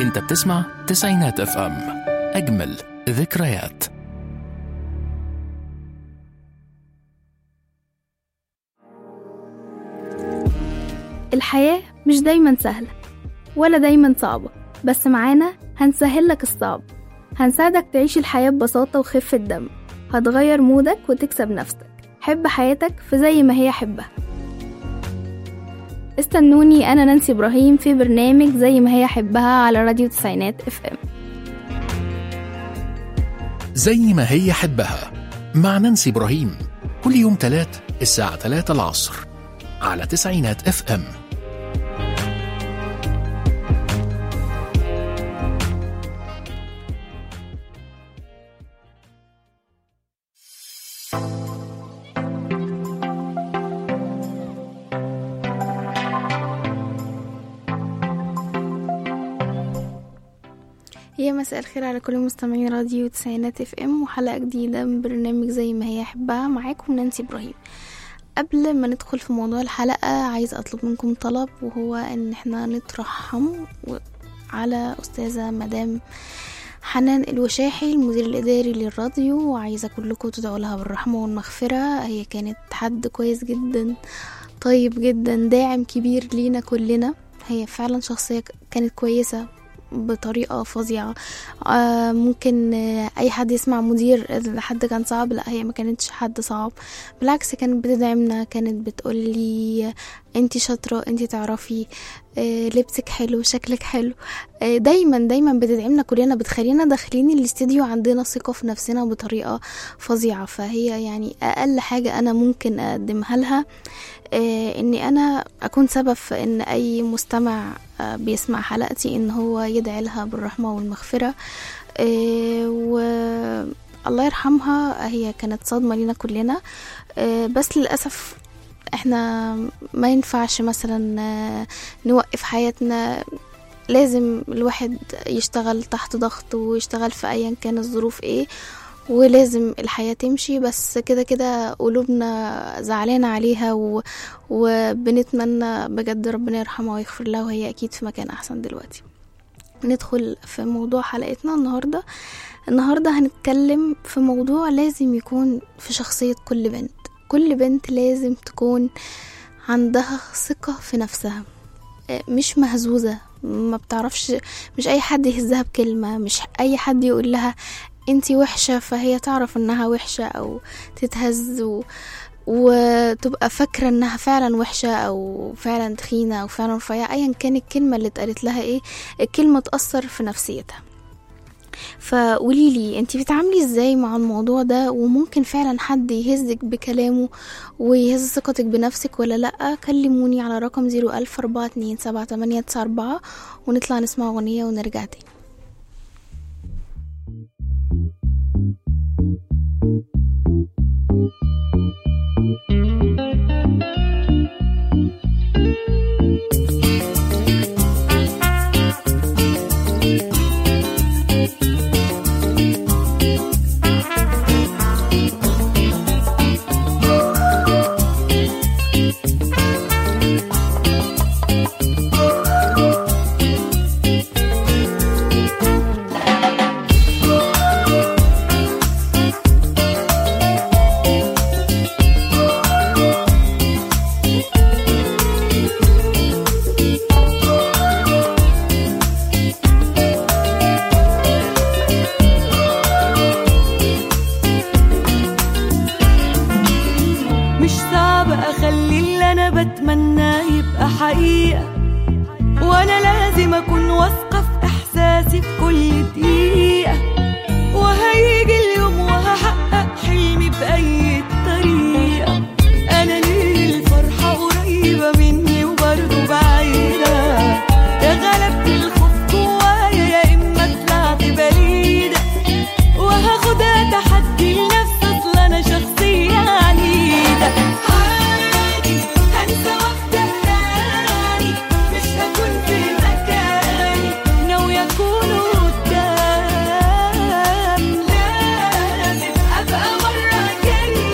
انت بتسمع تسعينات اف ام اجمل ذكريات الحياة مش دايما سهلة ولا دايما صعبة بس معانا هنسهل لك الصعب هنساعدك تعيش الحياة ببساطة وخفة دم هتغير مودك وتكسب نفسك حب حياتك في زي ما هي حبها استنوني أنا نانسي إبراهيم في برنامج زي ما هي حبها على راديو تسعينات اف ام زي ما هي حبها مع نانسي إبراهيم كل يوم تلات الساعة 3 العصر على تسعينات اف ام يا مساء الخير على كل مستمعين راديو تسعينات اف ام وحلقة جديدة من برنامج زي ما هي أحبها معاكم نانسي إبراهيم قبل ما ندخل في موضوع الحلقة عايز أطلب منكم طلب وهو إن احنا نترحم و- على أستاذة مدام حنان الوشاحي المدير الإداري للراديو وعايزة كلكم تدعوا لها بالرحمة والمغفرة هي كانت حد كويس جدا طيب جدا داعم كبير لينا كلنا هي فعلا شخصية ك- كانت كويسة بطريقة فظيعة آه ممكن آه أي حد يسمع مدير حد كان صعب لا هي ما كانتش حد صعب بالعكس كانت بتدعمنا كانت بتقولي انتي شاطرة انتي تعرفي آه لبسك حلو شكلك حلو آه دايما دايما بتدعمنا كلنا بتخلينا داخلين الاستديو عندنا ثقة في نفسنا بطريقة فظيعة فهي يعني أقل حاجة أنا ممكن أقدمها لها آه اني انا اكون سبب في ان اي مستمع آه بيسمع حلقتي ان هو يدعي لها بالرحمة والمغفرة آه و الله يرحمها هي كانت صدمة لينا كلنا آه بس للأسف احنا ما ينفعش مثلا آه، نوقف حياتنا لازم الواحد يشتغل تحت ضغط ويشتغل في ايا كان الظروف ايه ولازم الحياة تمشي بس كده كده قلوبنا زعلانة عليها و... وبنتمنى بجد ربنا يرحمها ويغفر لها وهي أكيد في مكان أحسن دلوقتي ندخل في موضوع حلقتنا النهاردة النهاردة هنتكلم في موضوع لازم يكون في شخصية كل بنت كل بنت لازم تكون عندها ثقة في نفسها آه، مش مهزوزة ما بتعرفش مش أي حد يهزها بكلمة مش أي حد يقول لها انتي وحشة فهي تعرف انها وحشة او تتهز و... وتبقى فاكرة انها فعلا وحشة او فعلا تخينة او فعلا رفيعة ايا كان الكلمة اللي اتقالت لها ايه الكلمة تأثر في نفسيتها فقوليلي انتي بتتعاملي ازاي مع الموضوع ده وممكن فعلا حد يهزك بكلامه ويهز ثقتك بنفسك ولا لأ كلموني على رقم زيرو ألف أربعة اتنين سبعة تمانية تسعة أربعة ونطلع نسمع أغنية ونرجع تاني مش صعب اخلي اللي انا بتمناه يبقى حقيقة وانا لازم اكون واثقة في احساسي في كل دقيقة وهيجي اليوم وهحقق حلمي بأي طريقة انا ليه الفرحة قريبة مني وبرضه بعيدة يا غلبت الخوف جوايا يا اما طلعت بعيدة وهاخدها تحدي لنفسي اصل انا شخصية عنيدة عادي هنسى وابدا تاني مش هكون في مكاني ناوية اكون قدام لازم ابقى مرة كأني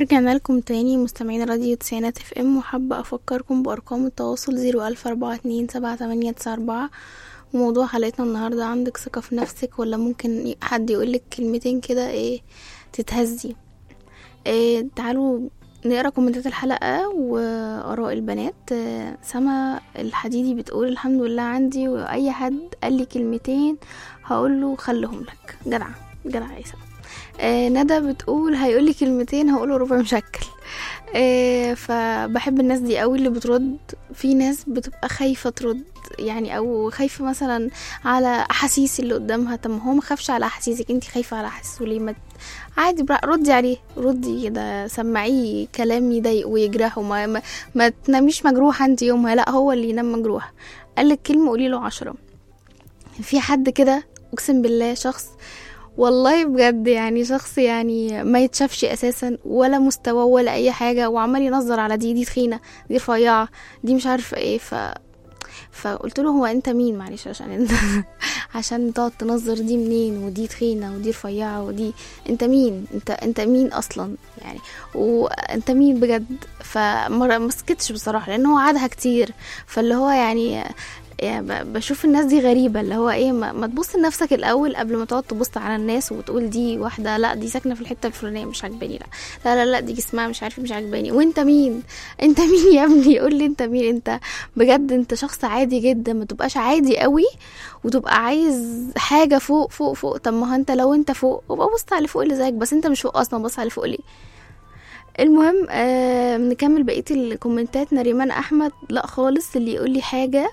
ورجعنا لكم تاني مستمعين راديو تسعينات اف ام وحابة افكركم بارقام التواصل زيرو الف اربعة اتنين سبعة تمانية تسعة اربعة وموضوع حلقتنا النهاردة عندك ثقة في نفسك ولا ممكن حد يقولك كلمتين كده ايه تتهزي إيه تعالوا نقرا كومنتات الحلقة وآراء البنات آه، سما الحديدي بتقول الحمد لله عندي وأي حد قال لي كلمتين هقوله خليهم لك جدع جدع يا سما آه ندى بتقول هيقولي كلمتين هقوله ربع مشكل آه فبحب الناس دي قوي اللي بترد في ناس بتبقى خايفة ترد يعني او خايفة مثلا على احاسيس اللي قدامها طب ما هو ما خافش على احاسيسك انت خايفة على احاسيسه ليه ما عادي برا ردي عليه ردي كده سمعيه كلام يضايقه ويجرحه ما, ما, ما تناميش مجروحة انت يومها لا هو اللي ينام مجروح قالك كلمة قولي له عشرة في حد كده اقسم بالله شخص والله بجد يعني شخص يعني ما يتشافش اساسا ولا مستوى ولا اي حاجه وعمال ينظر على دي دي تخينه دي رفيعه دي مش عارفه ايه ف فقلت له هو انت مين معلش عشان انت عشان تقعد تنظر دي منين ودي تخينه ودي رفيعه ودي انت مين انت انت مين اصلا يعني وانت مين بجد فما ما سكتش بصراحه لان هو عادها كتير فاللي هو يعني يعني ب- بشوف الناس دي غريبة اللي هو ايه ما, ما تبص لنفسك الأول قبل ما تقعد تبص على الناس وتقول دي واحدة لا دي ساكنة في الحتة الفلانية مش عاجباني لا لا لا لا دي جسمها مش عارف مش عاجباني وانت مين انت مين يا ابني قول لي انت مين انت بجد انت شخص عادي جدا ما تبقاش عادي قوي وتبقى عايز حاجة فوق فوق فوق طب ما هو انت لو انت فوق ابقى بص على اللي فوق اللي زيك بس انت مش فوق اصلا بص على اللي فوق ليه المهم آه نكمل بقية الكومنتات نريمان أحمد لا خالص اللي يقول لي حاجة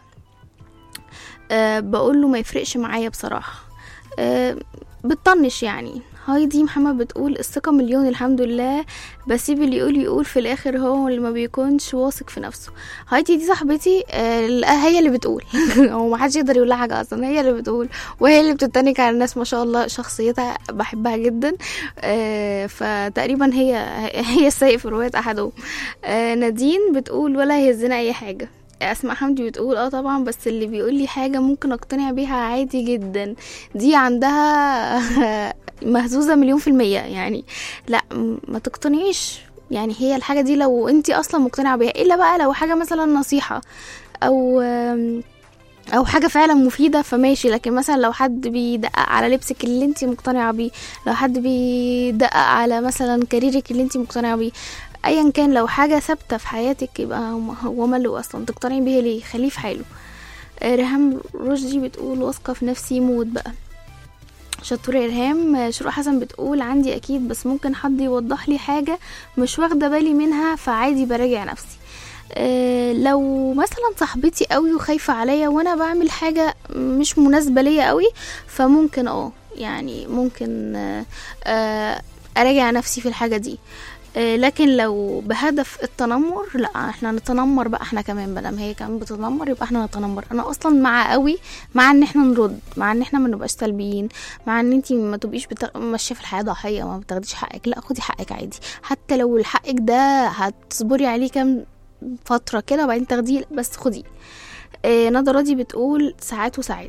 أه بقول له ما يفرقش معايا بصراحة أه بتطنش يعني هايدي محمد بتقول الثقة مليون الحمد لله بسيب اللي يقول يقول في الآخر هو اللي ما بيكونش واثق في نفسه هايدي دي صاحبتي أه لا، هي اللي بتقول هو ما حدش يقدر يقول لها حاجة أصلا هي اللي بتقول وهي اللي بتتنك على الناس ما شاء الله شخصيتها بحبها جدا أه فتقريبا هي هي السيء في رواية أحدهم أه نادين بتقول ولا يهزنا أي حاجة اسماء حمدي بتقول اه طبعا بس اللي بيقول لي حاجه ممكن اقتنع بيها عادي جدا دي عندها مهزوزه مليون في الميه يعني لا م- ما تقتنعيش يعني هي الحاجه دي لو انت اصلا مقتنعه بيها الا بقى لو حاجه مثلا نصيحه او آم، او حاجه فعلا مفيده فماشي لكن مثلا لو حد بيدقق على لبسك اللي انت مقتنعه بيه لو حد بيدقق على مثلا كاريرك اللي انت مقتنعه بيه ايا كان لو حاجه ثابته في حياتك يبقى هو- هو ماله اصلا تقتنعي بيها ليه خليه في حاله آه، ريهام رشدي بتقول واثقه في نفسي موت بقى شطورة إرهام آه، شروق حسن بتقول عندي أكيد بس ممكن حد يوضح لي حاجة مش واخدة بالي منها فعادي براجع نفسي آه، لو مثلا صاحبتي قوي وخايفة عليا وانا بعمل حاجة مش مناسبة ليا قوي فممكن اه يعني ممكن آه، آه، اراجع نفسي في الحاجة دي آه، لكن لو بهدف التنمر لا احنا نتنمر بقى احنا كمان بدل ما هي كمان بتتنمر يبقى احنا نتنمر انا اصلا مع قوي مع ان احنا نرد مع ان احنا ما نبقاش سلبيين مع ان انتي ما تبقيش بتغ... ماشيه في الحياه ضحيه ما بتاخديش حقك لا خدي حقك عادي حتى لو حقك ده هتصبري عليه كام فتره كده وبعدين تاخديه بس خديه آه ندى راضي بتقول ساعات وساعات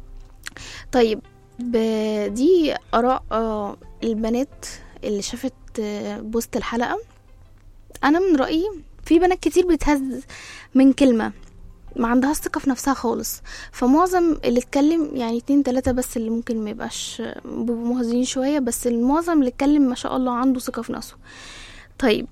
طيب ب- دي اراء آه، البنات اللي شافت آه، بوست الحلقه انا من رايي في بنات كتير بتهز من كلمه ما عندهاش ثقه في نفسها خالص فمعظم اللي اتكلم يعني اتنين تلاتة بس اللي ممكن ما يبقاش بيبقوا مهزين شويه بس المعظم اللي اتكلم ما شاء الله عنده ثقه في نفسه طيب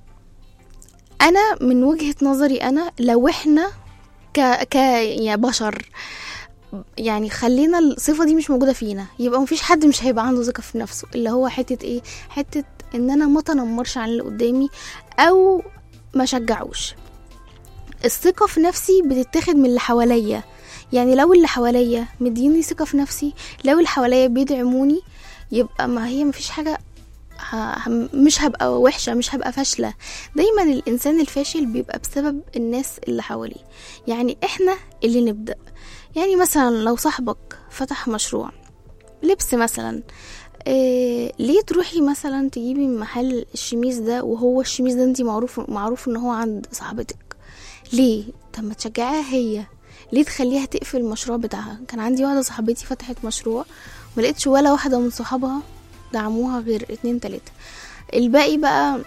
انا من وجهة نظري انا لو احنا ك ك يا بشر يعني خلينا الصفة دي مش موجودة فينا يبقى مفيش حد مش هيبقى عنده ثقة في نفسه اللي هو حتة ايه حتة ان انا ما تنمرش عن اللي قدامي او ما شجعوش الثقة في نفسي بتتاخد من اللي حواليا يعني لو اللي حواليا مديني ثقة في نفسي لو اللي حواليا بيدعموني يبقى ما هي مفيش حاجة ه- ه- مش هبقى وحشة مش هبقى فاشلة دايما الإنسان الفاشل بيبقى بسبب الناس اللي حواليه يعني إحنا اللي نبدأ يعني مثلا لو صاحبك فتح مشروع لبس مثلا إيه ليه تروحي مثلا تجيبي من محل الشميز ده وهو الشميز ده انتي معروف معروف ان هو عند صاحبتك ليه طب ما تشجعيها هي ليه تخليها تقفل المشروع بتاعها كان عندي واحده صاحبتي فتحت مشروع ملقتش ولا واحده من صحابها دعموها غير اتنين تلاتة الباقي بقى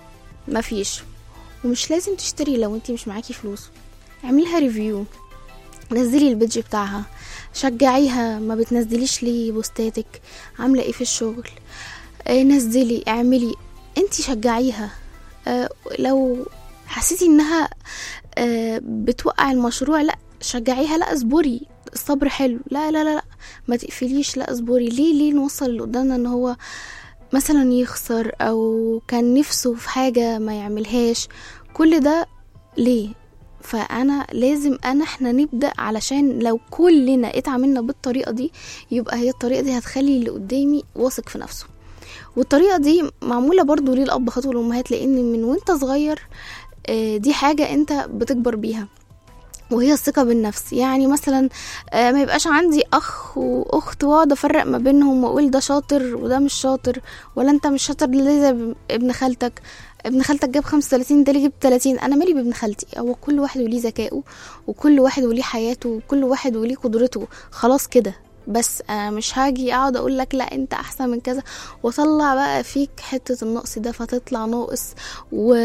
مفيش ومش لازم تشتري لو انتي مش معاكي فلوس اعملها ريفيو نزلي البيدج بتاعها شجعيها ما بتنزليش ليه بوستاتك عامله ايه في الشغل آه، نزلي اعملي انتي شجعيها آه، لو حسيتي انها آه، بتوقع المشروع لا شجعيها لا اصبري الصبر حلو لا لا لا لا ما تقفليش لا اصبري ليه ليه نوصل اللي قدامنا ان هو مثلا يخسر او كان نفسه في حاجة ما يعملهاش كل ده ليه فانا لازم انا احنا نبدا علشان لو كلنا اتعاملنا بالطريقه دي يبقى هي الطريقه دي هتخلي اللي قدامي واثق في نفسه والطريقه دي معموله برضو للابهات والامهات لان من وانت صغير آه، دي حاجه انت بتكبر بيها وهي الثقة بالنفس يعني مثلا آه، ما يبقاش عندي أخ وأخت وأقعد أفرق ما بينهم وأقول ده شاطر وده مش شاطر ولا أنت مش شاطر ليه زي ابن خالتك ابن خالتك جاب 35 ده اللي جاب 30 انا مالي بابن خالتي هو كل واحد وليه ذكائه وكل واحد وليه حياته وكل واحد وليه قدرته خلاص كده بس انا مش هاجي اقعد اقول لك لا انت احسن من كذا واطلع بقى فيك حته النقص ده فتطلع ناقص و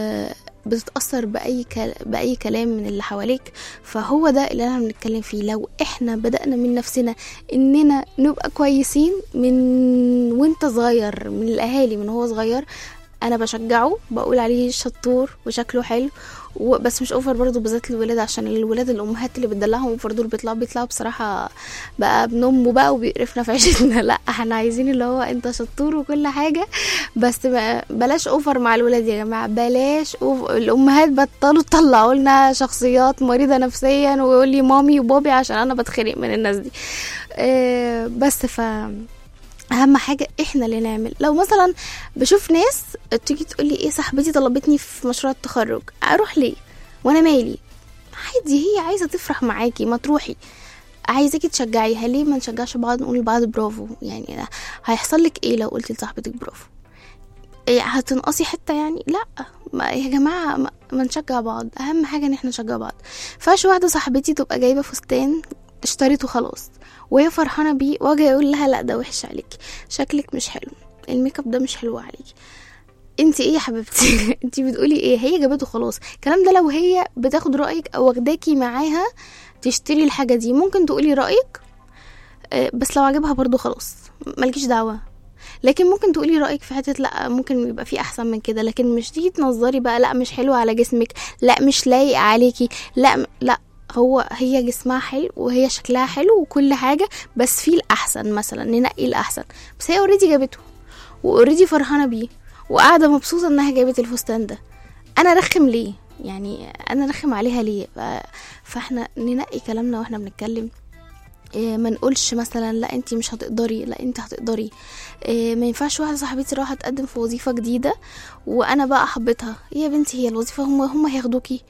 بتتأثر بأي كل... بأي كلام من اللي حواليك فهو ده اللي انا بنتكلم فيه لو احنا بدأنا من نفسنا اننا نبقى كويسين من وانت صغير من الاهالي من هو صغير انا بشجعه بقول عليه شطور وشكله حلو و- بس مش اوفر برضه بالذات الولاد عشان الولاد الامهات اللي بتدلعهم اوفر دول بيطلعوا بيطلعوا بصراحه بقى ابن امه بقى وبيقرفنا في عيشتنا لا احنا عايزين اللي هو انت شطور وكل حاجه بس ما- بلاش اوفر مع الولاد يا جماعه بلاش أوف... الامهات بطلوا تطلعوا لنا شخصيات مريضه نفسيا ويقول لي مامي وبابي عشان انا بتخنق من الناس دي آه، بس ف اهم حاجه احنا اللي نعمل لو مثلا بشوف ناس تيجي تقول لي ايه صاحبتي طلبتني في مشروع التخرج اروح ليه وانا مالي عادي هي عايزه تفرح معاكي ما تروحي عايزاكي تشجعيها ليه ما نشجعش بعض نقول لبعض برافو يعني هيحصل لك ايه لو قلتي لصاحبتك برافو إيه هتنقصي حته يعني لا ما يا جماعه ما, ما نشجع بعض اهم حاجه ان احنا نشجع بعض فاش واحده صاحبتي تبقى جايبه فستان اشتريته خلاص وهي فرحانه بيه واجي اقول لها لا ده وحش عليكي شكلك مش حلو الميك اب ده مش حلو عليكي انت ايه يا حبيبتي انت بتقولي ايه هي جابته خلاص الكلام ده لو هي بتاخد رايك او واخداكي معاها تشتري الحاجه دي ممكن تقولي رايك آه، بس لو عجبها برضو خلاص مالكيش دعوه لكن ممكن تقولي رايك في حته لا ممكن يبقى في احسن من كده لكن مش تيجي تنظري بقى لا مش حلو على جسمك لا مش لايق عليكي لا م- لا هو هي جسمها حلو وهي شكلها حلو وكل حاجه بس في الاحسن مثلا ننقي الاحسن بس هي اوريدي جابته واوريدي فرحانه بيه وقاعده مبسوطه انها جابت الفستان ده انا رخم ليه يعني انا رخم عليها ليه ف- فاحنا ننقي كلامنا واحنا بنتكلم إيه، ما نقولش مثلا لا انت مش هتقدري لا انت هتقدري إيه، ما ينفعش واحده صاحبتي رايحه تقدم في وظيفه جديده وانا بقى احبطها يا بنتي هي الوظيفه هم هم هياخدوكي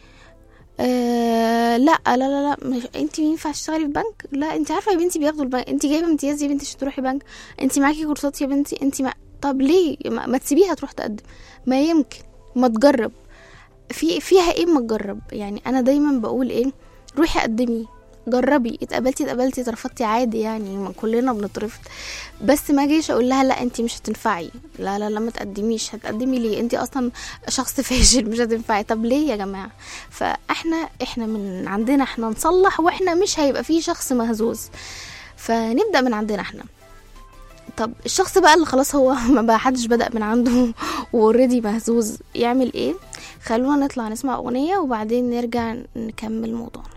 آه لا لا لا لا مش انت ينفع تشتغلي في بنك لا انت عارفه يا بنتي بياخدوا البنك انت جايبه امتياز يا بنتي عشان تروحي بنك انت معاكي كورسات يا بنتي انت مع... طب ليه ما, ما تسيبيها تروح تقدم ما يمكن ما تجرب في فيها ايه ما تجرب يعني انا دايما بقول ايه روحي قدمي جربي اتقبلتي اتقبلتي اترفضتي عادي يعني ما كلنا بنترفض بس ما جيش اقول لها لا انت مش هتنفعي لا لا لا ما تقدميش هتقدمي ليه انت اصلا شخص فاشل مش هتنفعي طب ليه يا جماعه فاحنا احنا من عندنا احنا نصلح واحنا مش هيبقى فيه شخص مهزوز فنبدا من عندنا احنا طب الشخص بقى اللي خلاص هو ما بقى حدش بدأ من عنده واوريدي مهزوز يعمل ايه خلونا نطلع نسمع اغنية وبعدين نرجع نكمل موضوعنا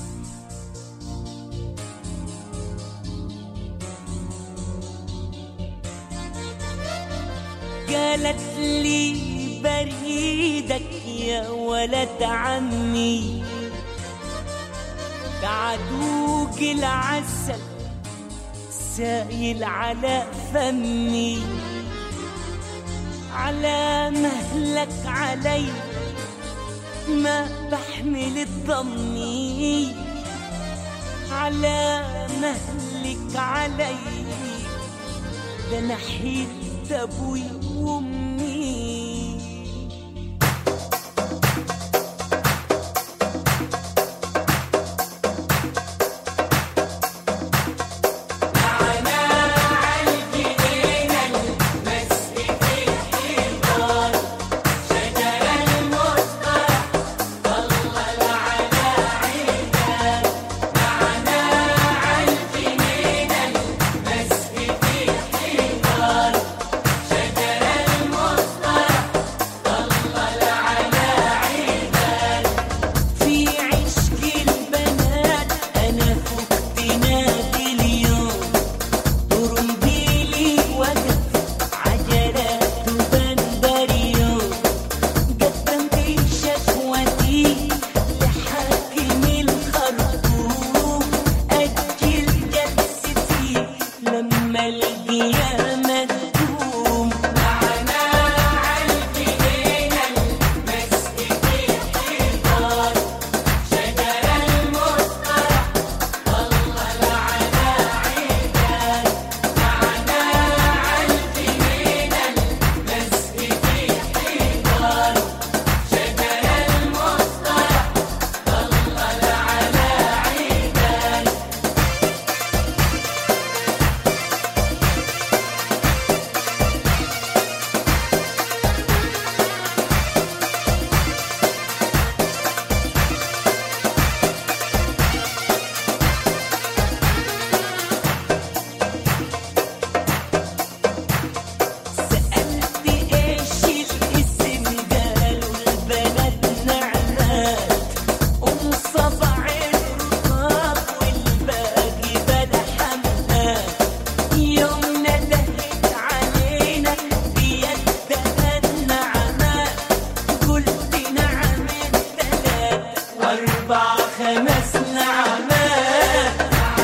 قالت لي بريدك يا ولد عمي بعدوك العسل سايل على فمي على مهلك علي ما بحمل الضمي على مهلك علي ده نحيت ابوي وامي شجع خمس نعمات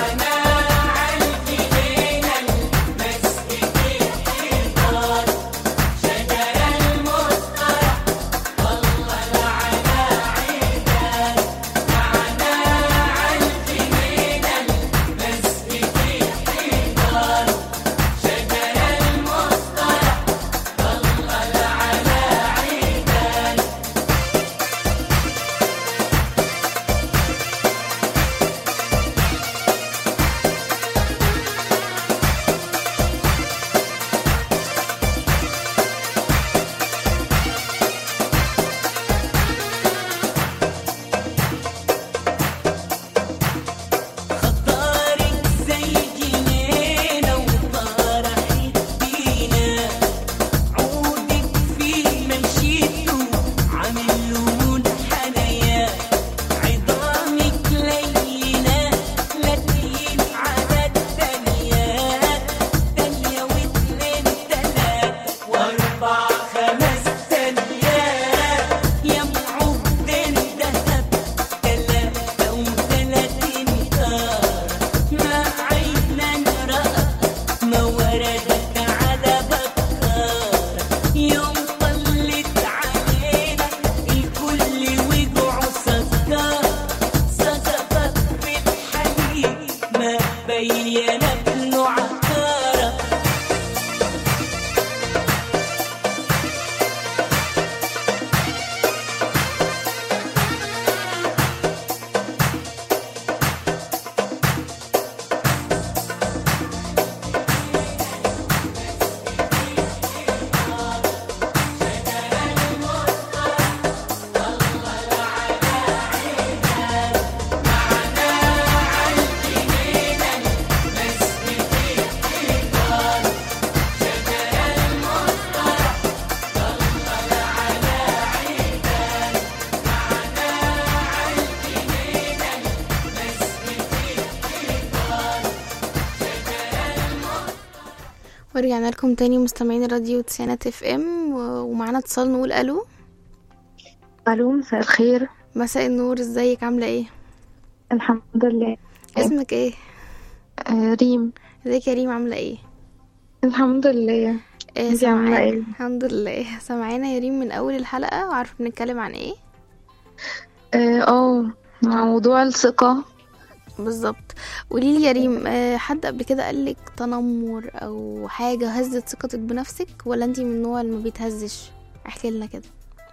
خطارك زي جنينة وطرحت بينا عودك في مشيته عامل له حنايا عظامك لينة لكن على التانيات تانية واتنين تلاتة واربع خمس تانيات يا معودين دهب تلاتة وتلاتين طار ما عينا رأى ما وردك على بكار يوم طلت علينا الكل وجع سكر صدقت بالحنين ما بين ابن عكاره ورجعنا لكم تاني مستمعين راديو تسعينات اف ام و- ومعانا اتصال نقول الو الو مساء الخير مساء النور ازيك عامله ايه الحمد لله اسمك ايه آه ريم ازيك يا ريم عامله ايه الحمد لله إيه انتي عاملة سامعانا ايه؟ الحمد لله سامعانا يا ريم من اول الحلقه وعارفه بنتكلم عن ايه اه آه، مع موضوع الثقة بالظبط قولي لي يا ريم آه، حد قبل كده قالك تنمر او حاجه هزت ثقتك بنفسك ولا انتي من النوع اللي ما بيتهزش احكي لنا كده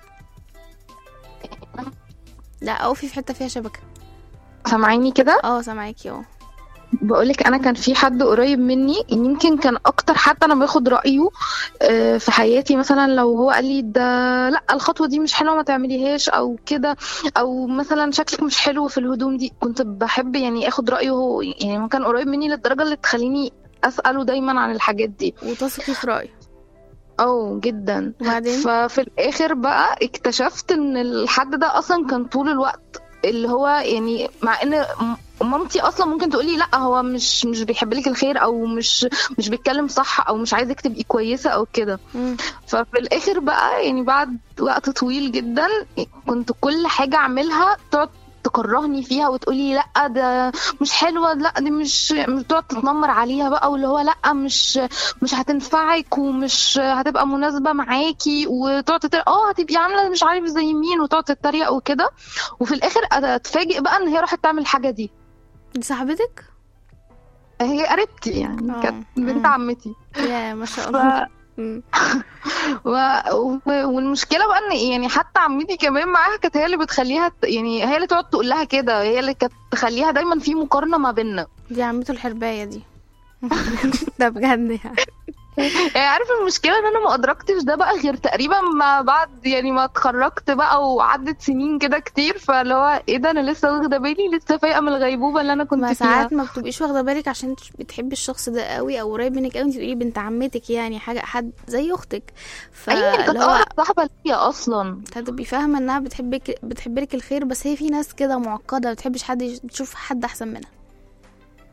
لا او في في حته فيها شبكه سامعيني كده اه سامعاكي اه بقولك انا كان في حد قريب مني يمكن كان اكتر حد انا باخد رايه آه، في حياتي مثلا لو هو قال لي ده لا الخطوه دي مش حلوه ما تعمليهاش او كده او مثلا شكلك مش حلو في الهدوم دي كنت بحب يعني اخد رايه هو يعني هو كان قريب مني للدرجه اللي تخليني اساله دايما عن الحاجات دي وتثقي في رايه اه جدا وبعدين ففي الاخر بقى اكتشفت ان الحد ده اصلا كان طول الوقت اللي هو يعني مع ان م- مامتي اصلا ممكن تقولي لا هو مش مش بيحب لك الخير او مش مش بيتكلم صح او مش عايزك تبقي كويسه او كده مم. ففي الاخر بقى يعني بعد وقت طويل جدا كنت كل حاجه اعملها تقعد تكرهني فيها وتقولي لا ده مش حلوه لا دي مش مش تقعد تتنمر عليها بقى واللي هو لا مش مش هتنفعك ومش هتبقى مناسبه معاكي وتقعد تتريق اه هتبقي عامله مش عارف زي مين وتقعد تتريق وكده وفي الاخر اتفاجئ بقى ان هي راحت تعمل الحاجه دي دي صاحبتك هي قريبتي يعني آه. كانت مم. بنت عمتي يا ما شاء ف... الله مم. و... و... والمشكله بقى ان يعني حتى عمتي كمان معاها كانت هي اللي بتخليها ت- يعني هي اللي تقعد تقول لها كده هي اللي كانت تخليها دايما في مقارنه ما بيننا دي عمته الحربايه دي ده بجد يعني يعني عارف المشكله ان انا ما ادركتش ده بقى غير تقريبا ما بعد يعني ما اتخرجت بقى وعدت سنين كده كتير فاللي هو ايه ده انا لسه واخده بالي لسه فايقه من الغيبوبه اللي انا كنت ما فيها ساعات ما بتبقيش واخده بالك عشان تش- بتحبي الشخص ده قوي او قريب منك قوي انت تقولي بنت عمتك يعني حاجه حد زي اختك ايوه كانت فاللي هو اقرب صاحبه ليا اصلا هتبقي فاهمه انها بتحبك بتحب لك الخير بس هي في ناس كده معقده ما بتحبش حد يش- تشوف حد احسن منها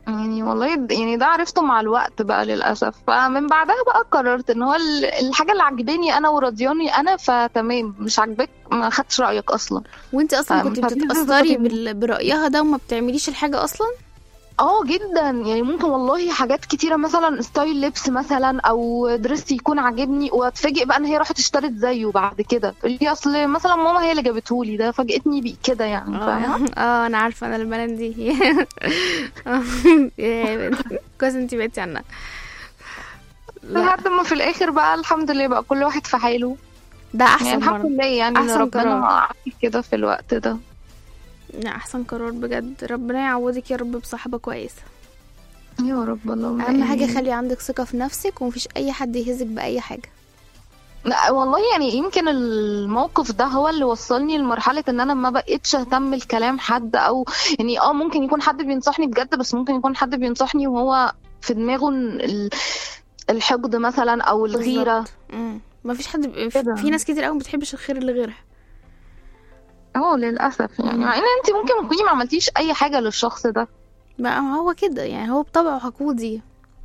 يعني والله د- يعني ده عرفته مع الوقت بقى للأسف فمن بعدها بقى قررت ان هو ال- الحاجة اللي عجباني انا وراضياني انا فتمام مش عاجباك ما خدتش رأيك اصلا وانت اصلا فم- كنت ففي ناس بتتأثري بتاخد- بال- برأيها ده وما بتعمليش الحاجة اصلا اه جدا يعني ممكن والله حاجات كتيرة مثلا ستايل لبس مثلا او درس يكون عاجبني واتفاجئ بقى ان هي راحت اشترت زيه بعد كده تقول لي اصل مثلا ماما هي اللي جابتهولي ده فاجئتني بيه كده يعني فاهمة اه اه انا عارفة انا البنات دي آه، يا بنت. كويس انت بعدتي عنها لا لحد ما في الاخر بقى الحمد لله بقى كل واحد في حاله ده يعني احسن الحمد برضه لله يعني ان أحسن ربنا قرار. عافي كده في الوقت ده لا احسن قرار بجد ربنا يعوضك يا رب بصاحبة كويسة يا رب اللهم اهم حاجة آمين. خلي عندك ثقة في نفسك ومفيش اي حد يهزك بأي حاجة لا والله يعني يمكن الموقف ده هو اللي وصلني لمرحلة ان انا ما بقتش اهتم لكلام حد او يعني اه ممكن يكون حد بينصحني بجد بس ممكن يكون حد بينصحني وهو في دماغه ال- الحقد مثلا او الغيرة بالظبط. مم. مفيش حد ب... كده. في ناس كتير قوي ما بتحبش الخير اللي غيرها اه للاسف يعني مع ان انت ممكن تكوني ما عملتيش اي حاجة للشخص ده بقى هو كده يعني هو بطبعه حقودي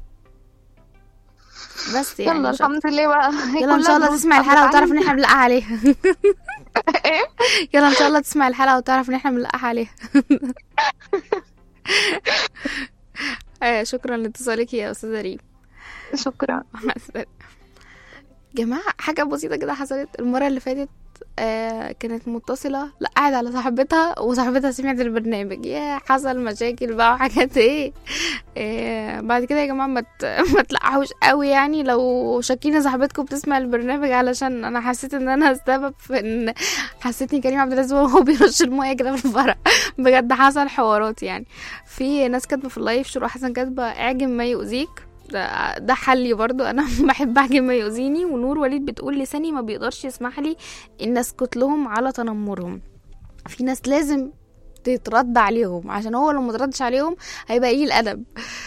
بس يعني يلا مش أكتر. الحمد لله بقى يلا ان شاء الله تسمع الحلقه وتعرف ان احنا بنلقح عليها ايه يلا ان شاء الله تسمع الحلقه وتعرف ان احنا بنلقح عليها آه شكرا لاتصالك يا استاذه ريم شكرا مع السلامة. جماعة حاجة بسيطة كده حصلت المرة اللي فاتت آه كانت متصلة لا قاعدة على صاحبتها وصاحبتها سمعت البرنامج يا حصل مشاكل بقى وحاجات ايه آه بعد كده يا جماعة ما ت- ما تلقحوش قوي يعني لو شاكين صاحبتكم بتسمع البرنامج علشان انا حسيت ان انا السبب في ان حسيتني كريم عبد العزيز وهو بيرش المايه كده في الفرح بجد حصل حوارات يعني في ناس كاتبه في اللايف شروق حسن كاتبه اعجب ما يؤذيك ده, ده حلي برضو انا بحب اعجب ما يؤذيني ونور وليد بتقول لساني ما بيقدرش يسمح لي ان اسكت لهم على تنمرهم في ناس لازم تترد عليهم عشان هو لو ما تردش عليهم هيبقى قليل الادب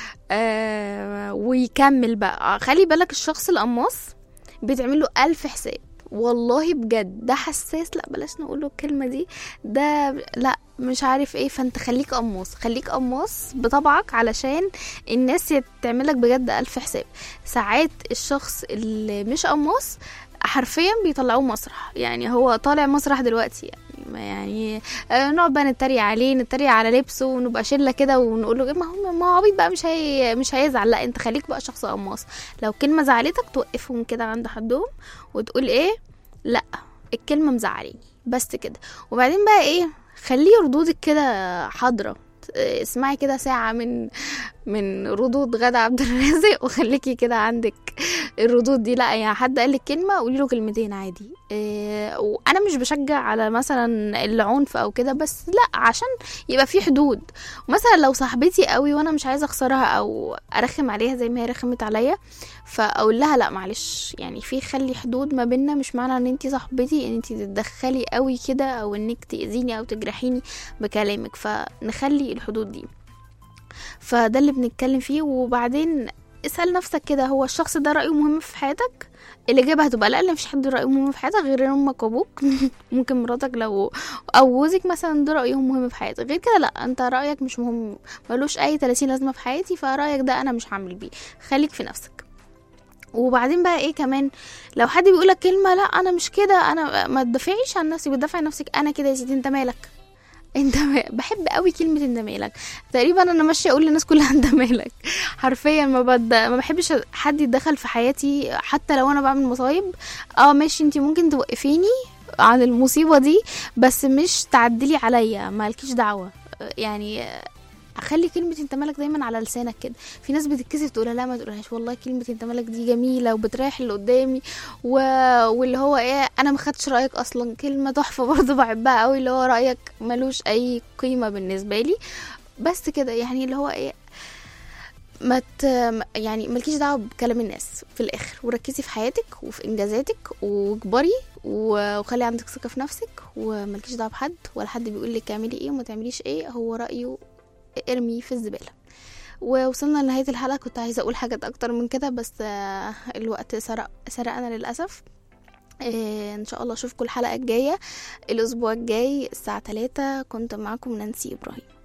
آه ويكمل بقى خلي بالك الشخص القماص بيتعمل له ألف حساب والله بجد ده حساس لا بلاش نقول له الكلمة دي ده لا مش عارف ايه فانت خليك قماص خليك قماص بطبعك علشان الناس تعملك بجد ألف حساب ساعات الشخص اللي مش قماص حرفيا بيطلعوه مسرح يعني هو طالع مسرح دلوقتي يعني ما يعني آه، نقعد بقى نتريق عليه نتريق على لبسه ونبقى شله كده ونقول له ما هو ما هو عبيط بقى مش هي مش هيزعل لا انت خليك بقى شخص قماص لو كلمه زعلتك توقفهم كده عند حدهم وتقول ايه لا الكلمه مزعلاني بس كده وبعدين بقى ايه خليه ردودك كده حاضره آه، اسمعي كده ساعة من من ردود غادة عبد الرازق وخليكي كده عندك الردود دي لا يعني حد قال لك كلمة قولي له كلمتين عادي إيه وانا مش بشجع على مثلا العنف او كده بس لا عشان يبقى في حدود مثلا لو صاحبتي قوي وانا مش عايزه اخسرها او ارخم عليها زي ما هي رخمت عليا فاقول لها لا معلش يعني في خلي حدود ما بيننا مش معنى ان انتي صاحبتي ان انتي تتدخلي قوي كده او انك تاذيني او تجرحيني بكلامك فنخلي الحدود دي فده اللي بنتكلم فيه وبعدين اسأل نفسك كده هو الشخص ده رأيه مهم في حياتك الإجابة هتبقى لا لا مفيش حد رأيه مهم في حياتك غير أمك وأبوك ممكن مراتك لو أو جوزك مثلا ده رأيهم مهم في حياتك غير كده لا أنت رأيك مش مهم ملوش أي 30 لازمة في حياتي فرأيك ده أنا مش هعمل بيه خليك في نفسك وبعدين بقى ايه كمان لو حد بيقولك كلمة لا انا مش كده انا ما تدافعيش عن نفسي بتدافع عن نفسك انا كده يا سيدي انت مالك انت ما- بحب قوي كلمه انت مالك تقريبا انا ماشيه اقول للناس كلها انت مالك حرفيا ما بد... ما بحبش حد يتدخل في حياتي حتى لو انا بعمل مصايب اه ماشي انت ممكن توقفيني عن المصيبه دي بس مش تعدلي عليا مالكيش دعوه يعني اخلي كلمه انت مالك دايما على لسانك كده في ناس بتتكسف تقولها لا ما تقولهاش والله كلمه انت مالك دي جميله وبتريح اللي قدامي و... واللي هو ايه انا ما خدتش رايك اصلا كلمه تحفه برضه بحبها قوي اللي هو رايك ملوش اي قيمه بالنسبه لي بس كده يعني اللي هو ايه ما ت... يعني مالكيش دعوه بكلام الناس في الاخر وركزي في حياتك وفي انجازاتك واكبري و- وخلي عندك ثقه في نفسك ومالكيش دعوه بحد ولا حد بيقول لك اعملي ايه وما تعمليش ايه هو رايه ارمي في الزباله ووصلنا لنهاية الحلقة كنت عايزة أقول حاجات أكتر من كده بس آه، الوقت سرق سرقنا للأسف آه، إن شاء الله أشوفكم الحلقة الجاية الأسبوع الجاي الساعة 3 كنت معاكم نانسي إبراهيم